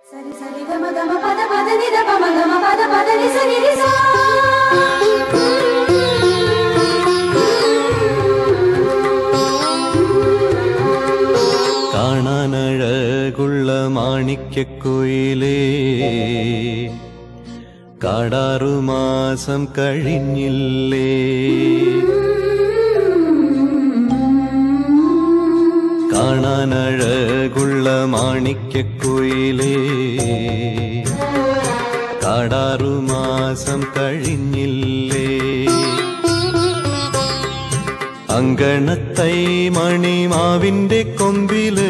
సరి సరి గమ గమ పద పద నిద పమ గమ పద పద ని సరి రి సా കാണാനഴകുള്ള മാണിക്യക്കുയിലേ കാടാറു മാസം കഴിഞ്ഞില്ലേ കാണാനഴകുള്ള മാണിക്യക്കുയിലേ കാടാറു മാസം കഴിഞ്ഞില്ലേ അങ്കണത്തൈ മണിമാവിന്റെ കൊമ്പില്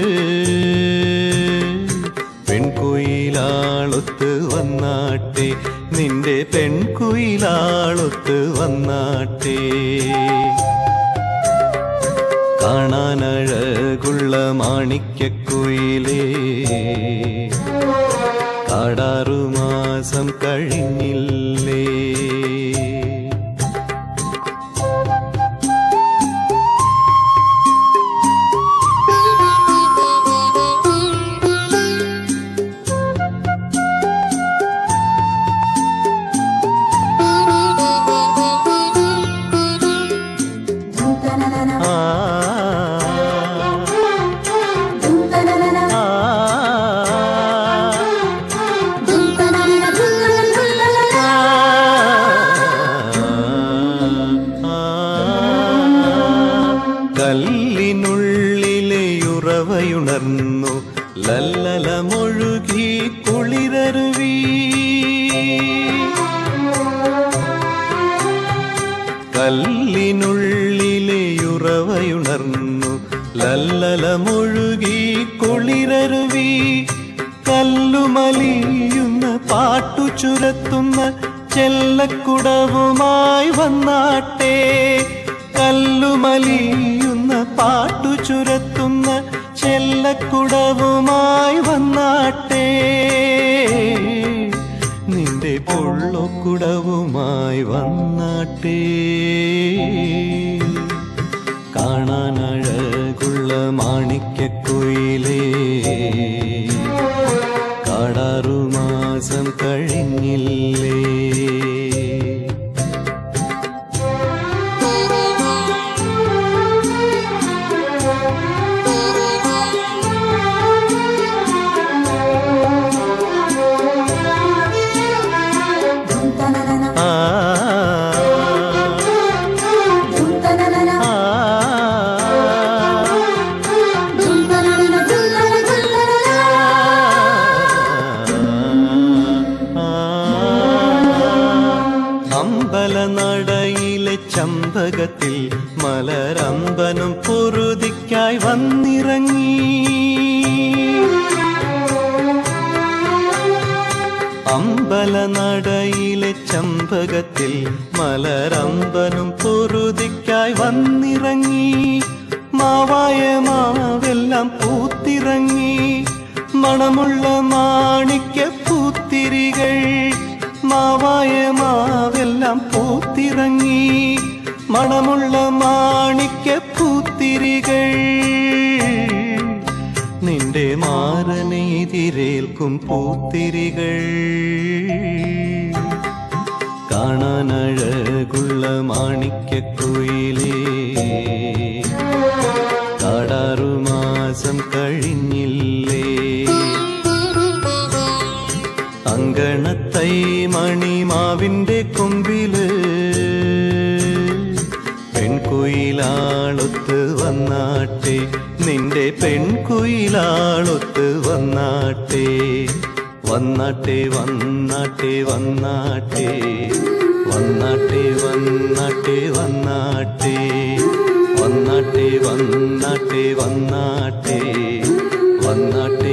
പെൺകുയിലാളൊത്ത് വന്നാട്ടെ നിന്റെ പെൺകുയിലാളൊത്ത് വന്നാട്ടെ കാണാനഴകുള്ള മാണിക്യക്കുയിലേ കാടാറു മാസം കഴിഞ്ഞില്ലേ ధూమ్ తననన ആ ధూమ్ తననన ആ ధూమ్ తననన ధూమ్ తననన കല്ലിനുള്ളിലെ ഉറവയുണർന്നു ലല്ലലമൊഴുകി കുളിരരുവി കല്ലിനുള്ളിലെ ഉറവയുണർന്നു ലല്ലലമൊഴുകി കുളിരരുവി കല്ലുമലിയുന്ന പാട്ടു ചുരത്തുന്ന ചെല്ലക്കുടവുമായി വന്നാട്ടെ കല്ലുമലിയുന്ന പാട്ടു ചുരത്തുന്ന ചെല്ലക്കുടവുമായി വന്നാട്ടെ നിന്റെ പൊള്ളക്കുടവുമായി വന്നാട്ടെ കാണാനഴകുള്ള മാണിക്യക്കുയിലേ കാടാറു മാസം കഴിഞ്ഞില്ലേ ధూమ్ తననన ആ ధూమ్ తననన ആ ధూమ్ తననన ధూమ్ తననన അമ്പലനടയിലെ ചമ്പകത്തിൽ മലരമ്പനും പൊറുതിക്കായി വന്നിറങ്ങി അമ്പലനടയിലെ ചമ്പകത്തിൽ മലരമ്പനും പൊറുതിക്കായി വന്നിറങ്ങി മാവായ മാവെല്ലാം പൂത്തിറങ്ങി മണമുള്ള മാണിക്യ പൂത്തിരികൾ മാവായ മാവെല്ലാം പൂത്തിറങ്ങി മണമുള്ള മാണിക്യ പൂത്തിരികൾ നിന്റെ മാറനെതിരേൽക്കും പൂത്തിരികൾ കാണാനഴകുള്ള മാണിക്യക്കുയിലേ കാടാറു മാസം കഴിഞ്ഞില്ലേ അങ്കണത്തൈ മണിമാവിന്റെ കൊമ്പില് പെൺകുയിലാളൊത്ത് വന്നാട്ടെ നിന്റെ പെൺകുയിലാളൊത്ത് വന്നാട്ടെ വന്നാട്ടെ വന്നാട്ടെ വന്നാട്ടെ വന്നാട്ടെ വന്നാട്ടെ വന്നാട്ടെ വന്നാട്ടെ വന്നാട്ടെ വന്നാട്ടെ വന്നാട്ടെ